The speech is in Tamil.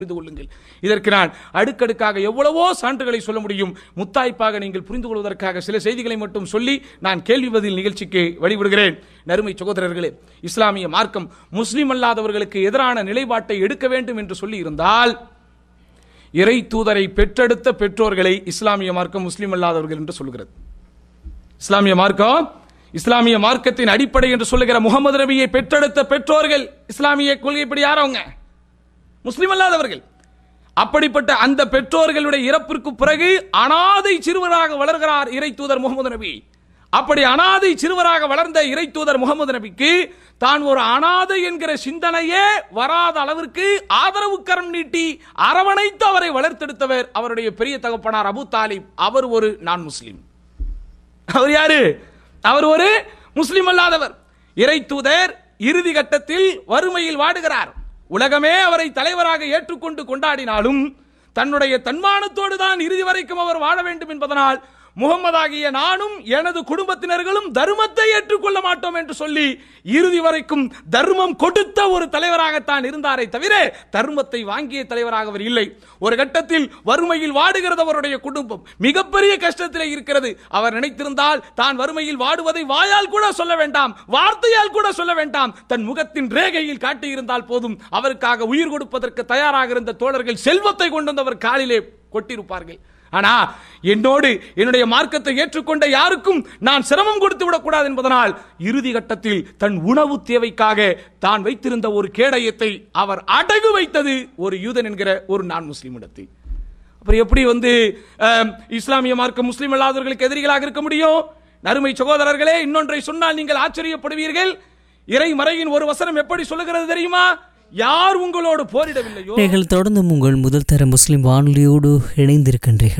புரிந்து கொள்ளுங்கள் இதற்கு நான் அடுக்கடுக்காக எவ்வளவோ சான்றுகளை சொல்ல முடியும் முத்தாய்ப்பாக நீங்கள் புரிந்து கொள்வதற்காக சில செய்திகளை மட்டும் சொல்லி நான் கேள்வி பதில் நிகழ்ச்சிக்கு வழிவிடுகிறேன் நறுமை சகோதரர்களே இஸ்லாமிய மார்க்கம் முஸ்லிம் அல்லாதவர்களுக்கு எதிரான நிலைப்பாட்டை எடுக்க வேண்டும் என்று சொல்லி இருந்தால் இறை தூதரை பெற்றெடுத்த பெற்றோர்களை இஸ்லாமிய மார்க்கம் முஸ்லிம் அல்லாதவர்கள் என்று சொல்கிறது இஸ்லாமிய மார்க்கம் இஸ்லாமிய மார்க்கத்தின் அடிப்படை என்று சொல்லுகிற முகமது நபியை பெற்றெடுத்த பெற்றோர்கள் இஸ்லாமிய கொள்கைப்படி யார் அவங்க முஸ்லிம் அல்லாதவர்கள் அப்படிப்பட்ட அந்த பெற்றோர்களுடைய இறப்பிற்கு பிறகு அனாதை சிறுவராக வளர்கிறார் இறை தூதர் முகமது நபி அப்படி அனாதை சிறுவராக வளர்ந்த இறை தூதர் முகமது நபிக்கு தான் ஒரு அனாதை என்கிற சிந்தனையே வராத அளவிற்கு ஆதரவு கரம் நீட்டி அரவணைத்து அவரை வளர்த்தெடுத்தவர் அவருடைய பெரிய தகப்பனார் அபு தாலிப் அவர் ஒரு நான் முஸ்லிம் அவர் யாரு அவர் ஒரு முஸ்லிம் அல்லாதவர் இறை தூதர் இறுதி கட்டத்தில் வறுமையில் வாடுகிறார் உலகமே அவரை தலைவராக ஏற்றுக்கொண்டு கொண்டாடினாலும் தன்னுடைய தன்மானத்தோடு தான் இறுதி வரைக்கும் அவர் வாழ வேண்டும் என்பதனால் முகம்மதாகிய நானும் எனது குடும்பத்தினர்களும் தர்மத்தை ஏற்றுக்கொள்ள மாட்டோம் என்று சொல்லி இறுதி வரைக்கும் தர்மம் கொடுத்த ஒரு தலைவராகத்தான் இருந்தாரே தவிர தர்மத்தை வாங்கிய தலைவராக அவர் இல்லை ஒரு கட்டத்தில் வறுமையில் வாடுகிறது அவருடைய குடும்பம் மிகப்பெரிய கஷ்டத்தில் இருக்கிறது அவர் நினைத்திருந்தால் தான் வறுமையில் வாடுவதை வாயால் கூட சொல்ல வேண்டாம் வார்த்தையால் கூட சொல்ல வேண்டாம் தன் முகத்தின் ரேகையில் காட்டியிருந்தால் போதும் அவருக்காக உயிர் கொடுப்பதற்கு தயாராக இருந்த தோழர்கள் செல்வத்தை கொண்டு வந்து அவர் காலிலே கொட்டியிருப்பார்கள் ஆனா என்னோடு என்னுடைய மார்க்கத்தை ஏற்றுக்கொண்ட யாருக்கும் நான் சிரமம் கொடுத்து விடக்கூடாது என்பதனால் இறுதி கட்டத்தில் தன் உணவு தேவைக்காக தான் வைத்திருந்த ஒரு கேடயத்தை அவர் அடகு வைத்தது ஒரு யூதன் என்கிற ஒரு நான் முஸ்லிம் இடத்தில் அப்புறம் எப்படி வந்து அஹ், இஸ்லாமிய மார்க்கம் முஸ்லிம் அல்லாதவர்களுக்கு எதிரிகளாக இருக்க முடியும் நறுமை சகோதரர்களே இன்னொன்றை சொன்னால் நீங்கள் ஆச்சரியப்படுவீர்கள் இறைமறையின் ஒரு வசனம் எப்படி சொல்லுகிறது தெரியுமா யார் உங்களோடு போரிடவில்லையோ நீங்கள் தொடர்ந்தும் உங்கள் முதல் தர முஸ்லிம் வானொலியோடு இணைந்திருக்கின்றீர்கள்